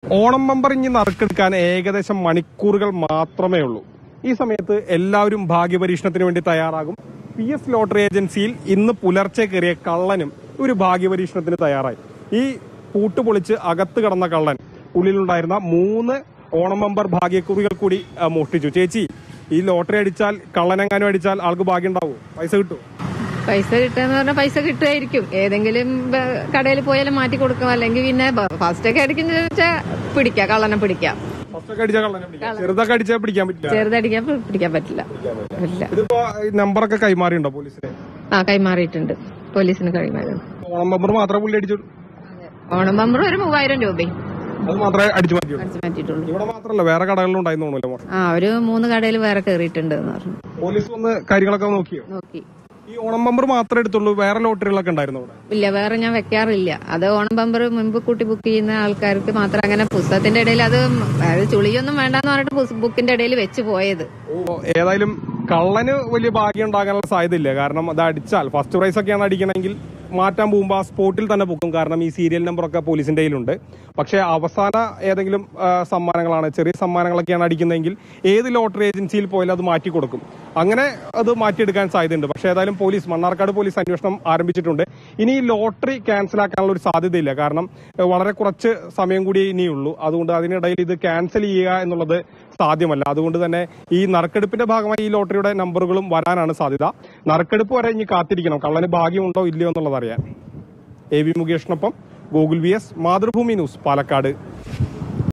Onam bumper ഇനി നറുക്കെടുക്കാൻ ഏകദേശം മണിക്കൂറുകൾ മാത്രമേ ഉള്ളൂ ഈ സമയത്ത് എല്ലാവരും ഭാഗ്യപരീക്ഷണത്തിന് വേണ്ടി തയ്യാറാകും പി എസ് ലോട്ടറി ഏജൻസിയിൽ ഇന്ന് പുലർച്ചെ കയറിയ കള്ളനും ഒരു ഭാഗ്യപരീക്ഷണത്തിന് തയ്യാറായി ഈ പൂട്ട് പൊളിച്ച് അകത്ത് കിടന്ന കള്ളൻ ഉള്ളിലുണ്ടായിരുന്ന മൂന്ന് ഓണം ബമ്പർ ഭാഗ്യക്കുറികൾ കൂടി ആ, മോഷ്ടിച്ചു ചേച്ചി ഈ ലോട്ടറി അടിച്ചാൽ കള്ളനെങ്ങാനും അടിച്ചാൽ ആൾക്ക് ഭാഗ്യം ഉണ്ടാവും പൈസ കിട്ടുമോ പൈസ കിട്ടുക പറഞ്ഞാൽ പൈസ കിട്ടുമായിരിക്കും ഏതെങ്കിലും കടയിൽ പോയാലും മാറ്റി കൊടുക്കും അല്ലെങ്കിൽ പിന്നെ ഫസ്റ്റ് ഒക്കെ അടിക്കുന്ന വെച്ചാൽ പിടിക്കാം കള്ളനെ പിടിക്കാം ഫസ്റ്റ് ഒക്കെ അടിച്ചാൽ കള്ളനെ പിടിക്കാം ചെറുതൊക്കെ അടിച്ചാൽ പിടിക്കാൻ പറ്റില്ല ചെറുതടിക്കാൻ പി- പിടിക്കാൻ പറ്റില്ല ഇല്ല ഇതിപ്പോ ഈ നമ്പറൊക്കെ കൈമാറിയുണ്ടോ പോലീസിന് ആ കൈമാറിയിട്ടുണ്ട് പോലീസിന് കൈമാറി ഓണം ബമ്പർ മാത്രമേ പുള്ളി അടിച്ചു ഓണം ബമ്പർ ഒരു മൂവായിരം രൂപയും അത് മാത്രമേ അടിച്ചു മാറ്റിയുള്ളൂ അടിച്ചു മാറ്റിയിട്ടുള്ളൂ ഇവിടെ മാത്രമല്ല വേറെ കടകളിലും ഉണ്ടായിരുന്നു തോന്നുന്നില്ല മോഷണം. ആ ഒരു മൂന്ന് കടയിൽ വേറെ കയറിയിട്ടുണ്ട് എന്ന് പറഞ്ഞു പോലീസ് വന്ന് കാര്യങ്ങളൊക്കെ നോക്കിയോ നോക്കി ഈ ഓണം ബമ്പർ മാത്രമേ എടുത്തുള്ളൂ വേറെ ലോട്ടറികളൊക്കെ ഉണ്ടായിരുന്നു അവിടെ ഇല്ല വേറെ ഞാൻ വെക്കാറില്ല അത് ഓണം ബമ്പർ മുൻപ് കൂട്ടി ബുക്ക് ചെയ്യുന്ന ആൾക്കാർക്ക് മാത്രം അങ്ങനെ പുസ്തകത്തിന്റെ ഇടയിൽ അത് അത് ചുളിയൊന്നും വേണ്ടെന്ന് പറഞ്ഞിട്ട് പുസ്- ബുക്കിന്റെ ഇടയിൽ വെച്ച് പോയത് ഓ, ഏതായാലും കള്ളന് വലിയ ഭാഗ്യം ഉണ്ടാകാനുള്ള സാധ്യതയില്ല കാരണം അത് അടിച്ചാൽ ഫസ്റ്റ് പ്രൈസ് ഒക്കെയാണ് അടിക്കണമെങ്കിൽ മാറ്റാൻ പോകുമ്പോൾ ആ സ്പോട്ടിൽ തന്നെ പൊക്കും കാരണം ഈ സീരിയൽ നമ്പറൊക്കെ പോലീസിന്റെ കയ്യിലുണ്ട് പക്ഷേ അവസാന ഏതെങ്കിലും ആ, സമ്മാനങ്ങളാണ് ചെറിയ സമ്മാനങ്ങളൊക്കെയാണ് അടിക്കുന്നതെങ്കിൽ ഏത് ലോട്ടറി ഏജൻസിയിൽ പോയാലും അത് മാറ്റി കൊടുക്കും അങ്ങനെ അത് മാറ്റിയെടുക്കാൻ സാധ്യതയുണ്ട് പക്ഷേ ഏതായാലും പോലീസ് മണ്ണാർക്കാട് പോലീസ് അന്വേഷണം ആരംഭിച്ചിട്ടുണ്ട് ഇനി ഈ ലോട്ടറി ക്യാൻസൽ ആക്കാനുള്ള ഒരു സാധ്യതയില്ല കാരണം ഏഹ്, വളരെ കുറച്ച് സമയം കൂടി ഇനിയുള്ളൂ അതുകൊണ്ട് അതിനിടയിൽ ഇത് ക്യാൻസൽ ചെയ്യുക എന്നുള്ളത് സാധ്യമല്ല അതുകൊണ്ട് തന്നെ ഈ നറുക്കെടുപ്പിന്റെ ഭാഗമായി ഈ ലോട്ടറിയുടെ നമ്പറുകളും വരാനാണ് സാധ്യത നറുക്കെടുപ്പ് വരെ ഇനി കാത്തിരിക്കണം കള്ളന് ഭാഗ്യമുണ്ടോ ഇല്ലയോ എന്നുള്ളത് അറിയാൻ എ വി മുകേഷിനൊപ്പം Google V S Mathrubhumi News Palakkad